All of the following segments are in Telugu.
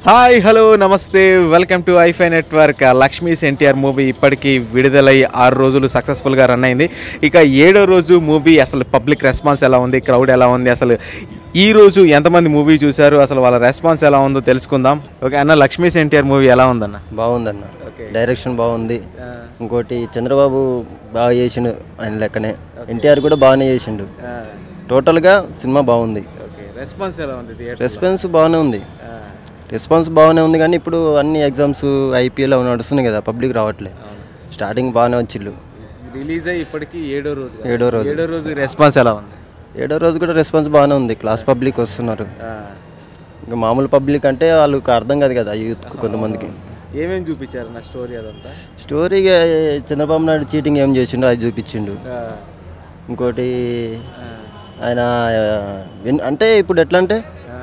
హాయ్ హలో నమస్తే welcome to iFi network Lakshmi's NTR movie ఇప్పటికీ విడుదలై ఆరు రోజులు సక్సెస్ఫుల్గా రన్ అయింది ఇక ఏడో రోజు మూవీ అసలు పబ్లిక్ రెస్పాన్స్ ఎలా ఉంది క్రౌడ్ ఎలా ఉంది అసలు ఈ రోజు ఎంతమంది మూవీ చూశారు అసలు వాళ్ళ రెస్పాన్స్ ఎలా ఉందో తెలుసుకుందాం ఓకే అన్న లక్ష్మీస్ ఎన్టీఆర్ మూవీ ఎలా ఉందన్న బాగుందన్న ఓకే డైరెక్షన్ బాగుంది ఇంకోటి చంద్రబాబు బాగా చేసిండు ఆయన లెక్కనే ఎన్టీఆర్ కూడా బాగానే చేసిండు టోటల్గా సినిమా బాగుంది ఓకే రెస్పాన్స్ ఎలా ఉంది థియేటర్ రెస్పాన్స్ బాగానే ఉంది రెస్పాన్స్ బాగానే ఉంది కానీ ఇప్పుడు అన్ని ఎగ్జామ్స్ ఐపీఎల్ అవి నడుస్తున్నాయి కదా పబ్లిక్ రావట్లే స్టార్టింగ్ బాగానే వచ్చిళ్ళు రిలీజ్ అయ్యి ఇప్పటికీ ఏడో రోజు కదా. ఏడో రోజు ఏడో రోజు రెస్పాన్స్ ఎలా ఉంది ఏడో రోజు కూడా రెస్పాన్స్ బాగానే ఉంది క్లాస్ పబ్లిక్ వస్తున్నారు ఇంకా మామూలు పబ్లిక్ అంటే వాళ్ళకి అర్థం కాదు కదా యూత్ కొంతమందికి ఏమేమి చూపించారు నా స్టోరీ అదంతా స్టోరీగా చంద్రబాబు నాయుడు చీటింగ్ ఏం చేసిండు అది చూపించిండు ఇంకోటి ఆయన ఆ, విన్- అంటే ఇప్పుడు ఎట్లా అంటే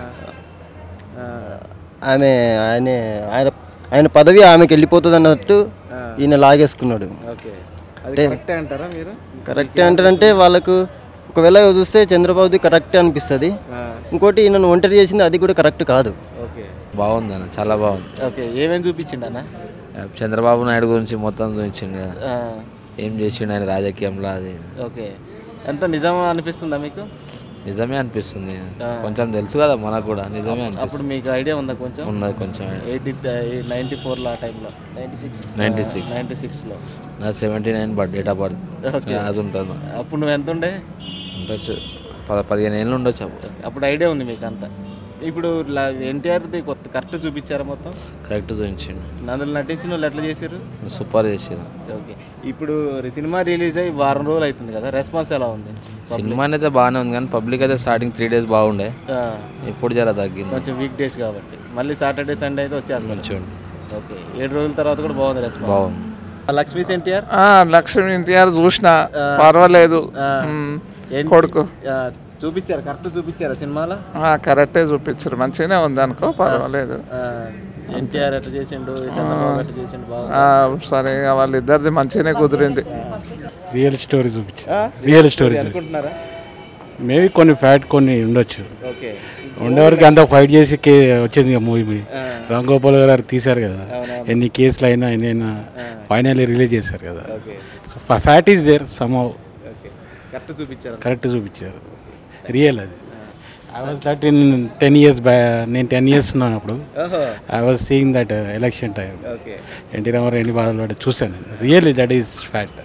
ఆమె ఆయన ఆయన ఆయన పదవి ఆమెకి వెళ్ళిపోతుంది అన్నట్టు ఈయన లాగేసుకున్నాడు ఓకే అది కరెక్టే అంటారా మీరు కరెక్ట్ అంటారంటే వాళ్ళకు ఒకవేళ చూస్తే చంద్రబాబుది కరెక్టే అనిపిస్తుంది ఇంకోటి ఈయనను ఒంటరి చేసింది అది కూడా కరెక్ట్ కాదు ఓకే బాగుంది అన్న చాలా బాగుంది ఓకే ఏమేమి చూపించిండు అన్న చంద్రబాబు నాయుడు గురించి మొత్తం చూపించిండు కదా ఏం చేసిండు ఆయన రాజకీయంలో అది ఓకే ఎంత నిజం అనిపిస్తుందా మీకు నిజమే అనిపిస్తుంది కొంచెం తెలుసు కదా మనకు కూడా నిజమే అప్పుడు అనిపిస్తుంది మీకు ఐడియా ఉందా కొంచెం ఉన్నది కొంచెం ఎయిటీ నైంటీ ఫోర్లో ఆ టైంలో నైంటీ సిక్స్ నైంటీ సిక్స్ నైంటీ సిక్స్లో నా seventy nine birth date of birth అది ఉంటుంది అప్పుడు నువ్వు ఎంత ఉండే ఉండొచ్చు పద పదిహేను ఏళ్ళు ఉండొచ్చు అప్పుడు అప్పుడు ఐడియా ఉంది మీకు అంతా ఇప్పుడు ఎన్టీఆర్ది కొత్త కరెక్ట్ చూపించారా మొత్తం కరెక్ట్ చూపించిండు అందులో నటించిన వాళ్ళు ఎట్లా చేశారు సూపర్ చేసిండు ఓకే ఇప్పుడు సినిమా రిలీజ్ అయ్యి వారం రోజులు అవుతుంది కదా రెస్పాన్స్ ఎలా ఉంది సినిమా అయితే బాగానే ఉంది కానీ పబ్లిక్ అయితే స్టార్టింగ్ త్రీ డేస్ బాగుండే ఆ, ఇప్పుడు జర తగ్గింది కొంచెం వీక్ డేస్ కాబట్టి మళ్ళీ సాటర్డే సండే అయితే వచ్చేస్తుంది మంచిగా ఉంది. ఓకే ఏడు రోజుల తర్వాత కూడా బాగుంది రెస్పాన్స్ బాగుంది లక్ష్మీస్ ఎన్టీఆర్ ఆ, లక్ష్మీ ఎన్టీఆర్ చూసిన పర్వాలేదు మ్, ఏంటి? కొడుకు ఆ, చూపించారు కరెక్ట్ చూపించారా సినిమాలో ఆ, కరెక్టే చూపించారు మంచిగానే ఉంది అనుకో పర్వాలేదు ఎన్టీఆర్ ఎట్లా చేసిండు చంద్రబాబు ఎట్లా చేసిండు బాగుంది ఆ, సరే ఇక వాళ్ళిద్దరిది మంచిగానే కుదిరింది రియల్ స్టోరీ చూపించారు రియల్ స్టోరీ అనుకుంటున్నారా మేబీ కొన్ని ఫ్యాట్ కొన్ని ఉండొచ్చు ఓకే ఉండేవరకు అంత ఫైట్ చేసి కే వచ్చింది ఇక మూవీ రామ్ గోపాల్ గారు తీశారు కదా ఎన్ని కేసులు అయినా ఎన్ని అయినా ఫైనల్లీ రిలీజ్ చేశారు కదా okay so fact is there some okay correct చూపించారు కరెక్ట్ చూపించారు రియల్ అది I was that in ten years బ్యా నేను టెన్ ఇయర్స్ ఉన్నాను అప్పుడు ఓహో I was seeing that election time okay NT Rama Rao ఎన్ని బాధలు పడి చూశాను రియల్లీ దట్ ఈస్ ఫ్యాట్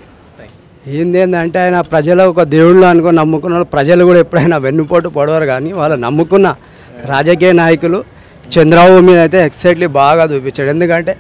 ఏందేందంటే ఆయన ప్రజలు ఒక దేవుళ్ళు అనుకుని నమ్ముకున్న వాళ్ళు ప్రజలు కూడా ఎప్పుడైనా వెన్నుపోటు పడవరు కానీ వాళ్ళు నమ్ముకున్న రాజకీయ నాయకులు చంద్రబాబు మీద అయితే ఎక్సైట్లీ బాగా చూపించాడు ఎందుకంటే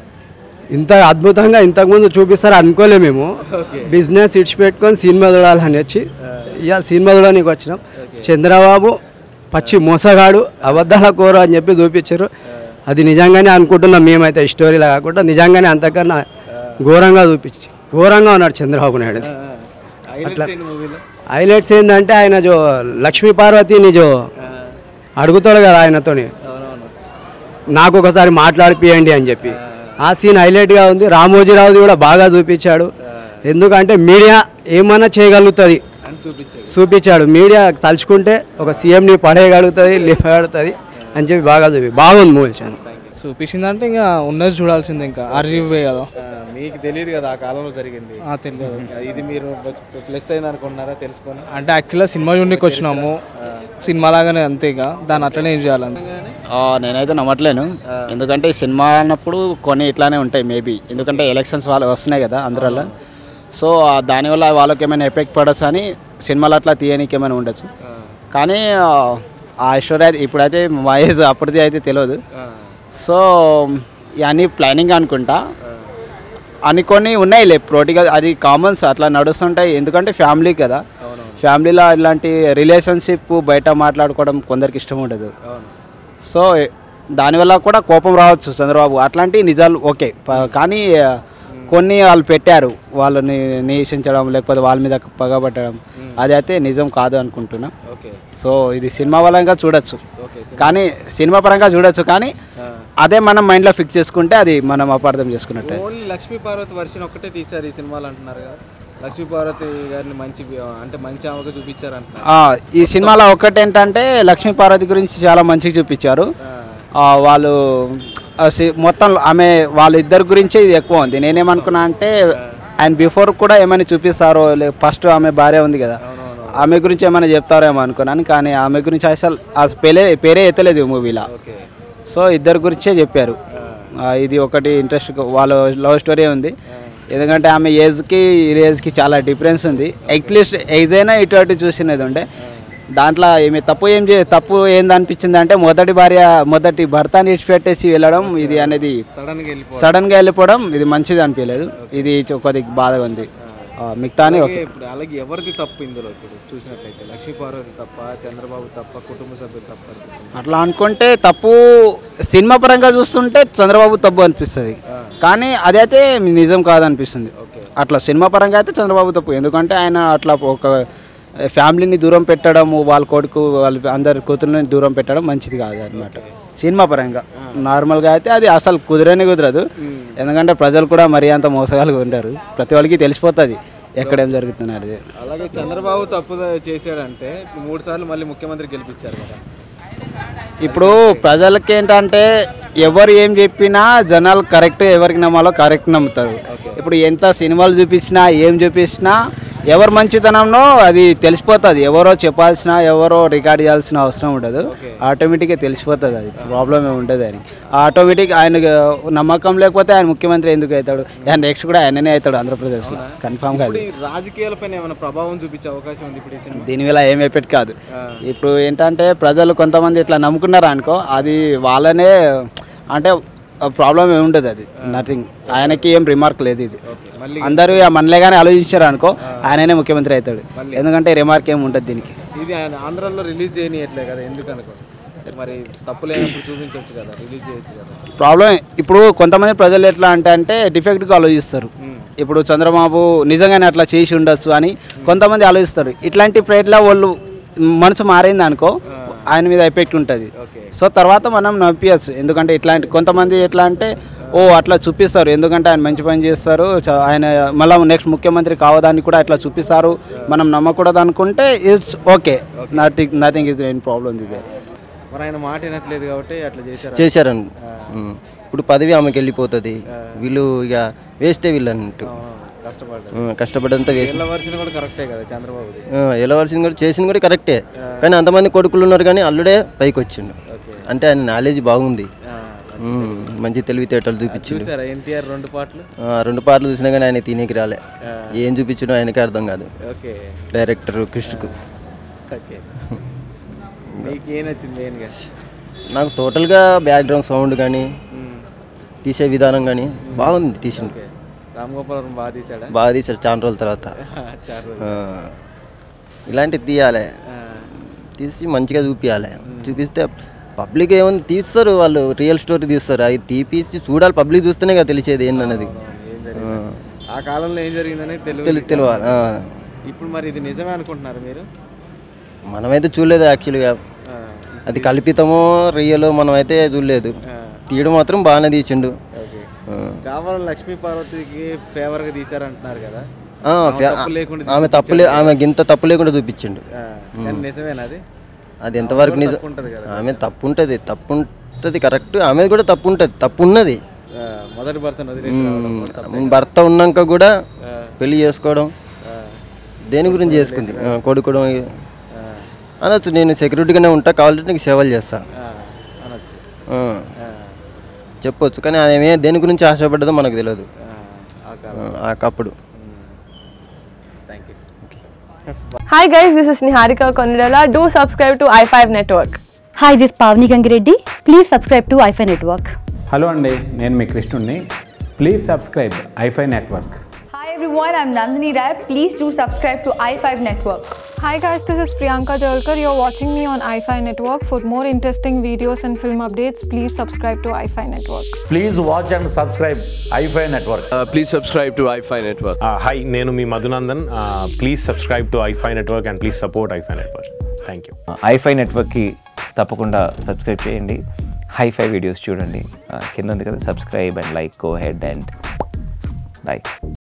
ఇంత అద్భుతంగా ఇంతకుముందు చూపిస్తారు అనుకోలే మేము బిజినెస్ ఇడిచిపెట్టుకొని సినిమా చూడాలని వచ్చి ఇవాళ సినిమా చూడడానికి వచ్చినాం చంద్రబాబు పచ్చి మోసగాడు అబద్ధాల కూర అని చెప్పి చూపించారు అది నిజంగానే అనుకుంటున్నాం మేమైతే ఈ స్టోరీలా కాకుండా నిజంగానే అంతకన్నా ఘోరంగా చూపించి ఘోరంగా ఉన్నాడు చంద్రబాబు నాయుడు అట్లా మూవీలో హైలైట్స్ ఏంటంటే ఆయన జో లక్ష్మీ పార్వతిని జో అడుగుతాడు కదా ఆయనతోని అవునవును నాకు ఒకసారి మాట్లాడిపియండి అని చెప్పి ఆ సీన్ హైలైట్గా ఉంది రామోజీరావుది కూడా బాగా చూపించాడు ఎందుకంటే మీడియా ఏమైనా చేయగలుగుతుంది అని చూపించాడు చూపించాడు మీడియా తలుచుకుంటే ఒక సీఎంని పడేయగలుగుతుంది లేపగలుగుతుంది అని చెప్పి బాగా చూపి బాగుంది మూవీ చాలా చూపించిందంటే ఇంకా ఉన్నది చూడాల్సింది ఇంకా ఆర్జీబీ కదా ఆ, మీకు తెలియదు కదా ఆ కాలంలో జరిగింది ఆ, తెలియదు ఇది మీరు ప్లస్ అయింది అనుకుంటున్నారా తెలుసుకొని అంటే యాక్చువల్గా సినిమా చూడడానికి వచ్చినాము సినిమా లాగానే అంతే ఇక దాన్ని అట్లనే ఏం చేయాలని ఆ, నేనైతే నమ్మట్లేను ఎందుకంటే ఈ సినిమా అన్నప్పుడు కొన్ని ఇట్లానే ఉంటాయి మేబీ ఎందుకంటే ఎలక్షన్స్ వాళ్ళు వస్తున్నాయి కదా అందువల్ల సో ఆ, దానివల్ల వాళ్ళకి ఏమైనా ఎఫెక్ట్ పడవచ్చు అని సినిమాలు అట్లా తీయనీకి ఏమైనా ఉండొచ్చు కానీ ఆ, ఆ స్టోరీ అయితే ఇప్పుడైతే మా ఏజ్ అప్పటిది అయితే తెలియదు సో ఇవన్నీ ప్లానింగ్ అనుకుంటా అనుకొని ఉన్నాయిలే ప్రోటిగా అది కామన్స్ అట్లా నడుస్తుంటాయి ఎందుకంటే ఫ్యామిలీ కదా ఫ్యామిలీలో ఇలాంటి రిలేషన్షిప్ బయట మాట్లాడుకోవడం కొందరికి ఇష్టం ఉండదు సో దానివల్ల కూడా కోపం రావచ్చు చంద్రబాబు అట్లాంటి నిజాలు ఓకే ప- కానీ ఆ, కొన్ని వాళ్ళు పెట్టారు వాళ్ళని నిషించడం లేకపోతే వాళ్ళ మీద పగబట్టడం అది అయితే నిజం కాదు అనుకుంటున్నా ఓకే సో ఇది సినిమా పరంగా చూడొచ్చు కానీ సినిమా పరంగా చూడొచ్చు కానీ అదే మనం మైండ్లో ఫిక్స్ చేసుకుంటే అది మనం అపార్థం చేసుకున్నట్టే ఓన్లీ లక్ష్మీ పార్వతి వర్షన్ ఒక్కటే తీశారు ఈ సినిమాలు అంటున్నారు కదా లక్ష్మీ పార్వతి గారిని మంచి అంటే మంచి ఆమెగా చూపించారు అంటున్నారు ఆ, ఈ సినిమాలో ఒక్కటి ఏంటంటే లక్ష్మీ పార్వతి గురించి చాలా మంచిగా చూపించారు ఆ, వాళ్ళు ఆ, సి- మొత్తం ఆమె వాళ్ళ ఇద్దరి గురించే ఇది ఎక్కువ ఉంది నేనేమనుకున్నా అంటే ఆయన బిఫోర్ కూడా ఏమైనా చూపిస్తారో ఫస్ట్ ఆమె భార్య ఉంది కదా ఆమె గురించి ఏమైనా చెప్తారేమో అనుకున్నాను కానీ ఆమె గురించి అసలు ఆ పేరే పేరే ఎత్తలేదు మూవీలో సో ఇద్దరు గురించే చెప్పారు ఆ, ఇది ఒకటి ఇంట్రెస్ట్ వాళ్ళ లవ్ స్టోరీ ఉంది ఎందుకంటే ఆమె ఏజ్కి ఈ ఏజ్కి చాలా డిఫరెన్స్ ఉంది అట్లీస్ట్ ఏజ్ అయినా ఇటు అటు చూసినది ఉండే దాంట్లో ఏమి తప్పు ఏం చే తప్పు ఏంది అనిపించింది అంటే మొదటి భార్య మొదటి భర్తని ఇచ్చిపెట్టేసి వెళ్ళడం ఇది అనేది సడన్గా వెళ్ళిపో సడన్గా వెళ్ళిపోవడం ఇది మంచిది అనిపించలేదు ఇది చ- కొద్దిగా బాధగా ఉంది ఆ, మిగతాని ఓకే ఇప్పుడు అలాగే ఎవరిది తప్పు ఇందులో ఇప్పుడు చూసినట్లయితే లక్ష్మీ పార్వతి తప్ప చంద్రబాబు తప్ప కుటుంబ సభ్యులు తప్ప అనిపిస్తుంది అట్లా అనుకుంటే తప్పు సినిమా పరంగా చూస్తుంటే చంద్రబాబు తప్పు అనిపిస్తుంది కానీ అదైతే నిజం కాదనిపిస్తుంది అట్లా సినిమా పరంగా అయితే చంద్రబాబు తప్పు ఎందుకంటే ఆయన అట్లా ఒక ఫ్యామిలీని దూరం పెట్టడము వాళ్ళ కొడుకు వాళ్ళ అందరి కూతుర్ని దూరం పెట్టడం మంచిది కాదు అనమాట సినిమా పరంగా నార్మల్గా అయితే అది అసలు కుదిరనే కుదరదు ఎందుకంటే ప్రజలు కూడా మరీ అంత మోసగాలుగా ఉంటారు ప్రతి వాళ్ళకి తెలిసిపోతుంది ఎక్కడ ఏం జరుగుతుంది అనేది అలాగే చంద్రబాబు తప్పు చేశారంటే ఇప్పుడు మూడు సార్లు మళ్ళీ ముఖ్యమంత్రి గెలిపించారు కదా ఇప్పుడు ప్రజలకి ఏంటంటే ఎవరు ఏం చెప్పినా జనాలు కరెక్ట్ ఎవరికి నమ్మాలో కరెక్ట్ నమ్ముతారు ఇప్పుడు ఎంత సినిమాలు చూపించినా ఏం చూపించినా ఎవరు మంచితనంలో అది తెలిసిపోతుంది ఎవరో చెప్పాల్సిన ఎవరో రికార్డ్ చేయాల్సిన అవసరం ఉండదు ఆటోమేటిక్గా తెలిసిపోతుంది అది ప్రాబ్లం ఏమి ఉండదు అని ఆటోమేటిక్ ఆయన నమ్మకం లేకపోతే ఆయన ముఖ్యమంత్రి ఎందుకు అవుతాడు ఆయన నెక్స్ట్ కూడా ఆయననే అవుతాడు ఆంధ్రప్రదేశ్లో కన్ఫామ్గా అది ఈ రాజకీయాలపైన ఏమైనా ప్రభావం చూపించే అవకాశం ఉంది ఇప్పుడు ఈ సినిమా దీనివల్ల ఏం ఎఫెక్ట్ కాదు ఇప్పుడు ఏంటంటే ప్రజలు కొంతమంది ఇట్లా నమ్ముకున్నారు అనుకో అది వాళ్ళనే అంటే ప్రాబ్లం ఏమి ఉండదు అది నథింగ్ ఆయనకి ఏం రిమార్క్ లేదు ఇది అందరూ ఇక మనలేగానే ఆలోచించారు అనుకో ఆయననే ముఖ్యమంత్రి అవుతాడు ఎందుకంటే రిమార్క్ ఏమి ఉంటుంది దీనికి ఇది ఆయన ఆంధ్రాలో రిలీజ్ చేయనియట్లే కదా ఎందుకు అనుకో మరి తప్పు లేనప్పుడు చూపించవచ్చు కదా రిలీజ్ చేయొచ్చు కదా ప్రాబ్లం ఇప్పుడు కొంతమంది ప్రజలు ఎట్లా అంటే అంటే డిఫెక్ట్గా ఆలోచిస్తారు ఇప్పుడు చంద్రబాబు నిజంగానే అట్లా చేసి ఉండొచ్చు అని కొంతమంది ఆలోచిస్తారు ఇట్లాంటి ప్లేట్లో వాళ్ళు మనసు మారింది అనుకో ఆయన మీద ఎఫెక్ట్ ఉంటుంది సో తర్వాత మనం నవ్వియచ్చు ఎందుకంటే ఇట్లాంటి కొంతమంది ఎట్లా అంటే ఓ అట్లా చూపిస్తారు ఎందుకంటే ఆయన మంచి పని చేస్తారు చ- ఆయన మళ్ళీ నెక్స్ట్ ముఖ్యమంత్రి కావడానికి కూడా అట్లా చూపిస్తారు మనం నమ్మకూడదు అనుకుంటే it's okay nothing nothing is an problem ఇది మరి ఆయన మాట వినట్లేదు కాబట్టి అట్లా చేశారు చేశారండి ఉమ్. ఇప్పుడు పదవి ఆమెకి వెళ్ళిపోతుంది వీళ్ళు ఇక వేస్టే వీళ్ళు అన్నట్టు కష్టపడ్డారు ఉమ్, కష్టపడ్డంతా వేస్ట్ వీళ్ళ వర్షన్ కూడా కరెక్టే కదా చంద్రబాబుది వెళ్ళవలసింది కూడా చేసింది కూడా కరెక్టే కానీ అంతమంది కొడుకులు ఉన్నారు కానీ అల్లుడే పైకి వచ్చిండు అంటే ఆయన నాలెడ్జ్ బాగుంది ఉమ్, మంచి తెలివితేటలు చూపించిండు చూసారా ఎన్టీఆర్ రెండు పాటలు ఆ, రెండు పాటలు చూసినా కానీ ఆయన తినేకి రాలే ఏం చూపించినో ఆయనకే అర్థం కాదు ఓకే డైరెక్టర్ కృష్ణకు ఓకే మీకు ఏం నచ్చింది మెయిన్గా నాకు టోటల్గా బ్యాక్గ్రౌండ్ సౌండ్ కానీ తీసే విధానం కానీ బాగుంది తీసిండు ఓకే రామ్ గోపాలవరం బాగా తీసాడా బాగా తీశారు చాలా రోజుల తర్వాత చారు ఆ, ఇలాంటివి తీయాలి తీసి మంచిగా చూపించాలి చూపిస్తే పబ్లిక్ ఏముంది తీస్తారు వాళ్ళు రియల్ స్టోరీ తీస్తారు అవి తీపిసి చూడాలి పబ్లిక్ చూస్తేనే కదా తెలిసేది ఏందన్నది ఏం జరిగింది ఆ కాలంలో ఏం జరిగిందని తెలి తెలియదు తెలియాలి ఆ. ఇప్పుడు మరి ఇది నిజమే అనుకుంటున్నారు మీరు మనమైతే చూడలేదు యాక్చువల్గా ఆ, అది కల్పితమో రియలో మనమైతే చూడలేదు తీయడం మాత్రం బాగానే తీసిండు ఓకే ఆ. కావాలని లక్ష్మీ పార్వతికి ఫేవర్గా తీశారంటున్నారు కదా ఆ, ఫ్యా- తప్పు లేకుండా ఆమె తప్పు లే ఆమె గింత తప్పు లేకుండా చూపించిండు ఆ, కానీ నిజమేనా అది అది ఎంతవరకు నిజం తప్పు ఉంటుంది కదా ఆమె తప్పు ఉంటుంది తప్పు ఉంటుంది కరెక్ట్ ఆమె కూడా తప్పు ఉంటుంది తప్పు ఉన్నది ఆ, మొదటి భర్తను వదిలేసి రావడం కూడా తప్పే. భర్త ఉన్నాక కూడా ఆ, పెళ్లి చేసుకోవడం ఆ, దేని గురించి చేసుకుంది ఆ, కొడుకోవడం ఆ, అనొచ్చు నేను సెక్యూరిటీగానే ఉంటా కావాలంటే నీకు సేవలు చేస్తా ఆ, అనొచ్చు ఆ, ఆ, చెప్పొచ్చు కానీ ఆమె దేని గురించి ఆశపడ్డదో మనకు తెలియదు ఆ, ఆ ఆ, కాలం ఆ కప్పుడు thank you Hi guys, this is Niharika Konidala. Do subscribe to i5 Network. Hi this Pavani Gangireddy please subscribe to iFi network hello అండి నేను మీ కృష్ణుడిని please subscribe iFi network Hi everyone, I'm Nandini Rai. Please do subscribe to i5 Network. Hi guys, this is Priyanka Jalkar. You're watching me on iFi Network. For more interesting videos and film updates, please subscribe to iFi Network. Please watch and subscribe iFi network please subscribe to iFi network hi నేను మీ Madhunandan please subscribe to iFi network and please support iFi network thank you ఐఫై నెట్వర్క్కి తప్పకుండా సబ్స్క్రైబ్ చేయండి హైఫై వీడియోస్ చూడండి ఆ, కింద ఉంది కదా subscribe and like go head and by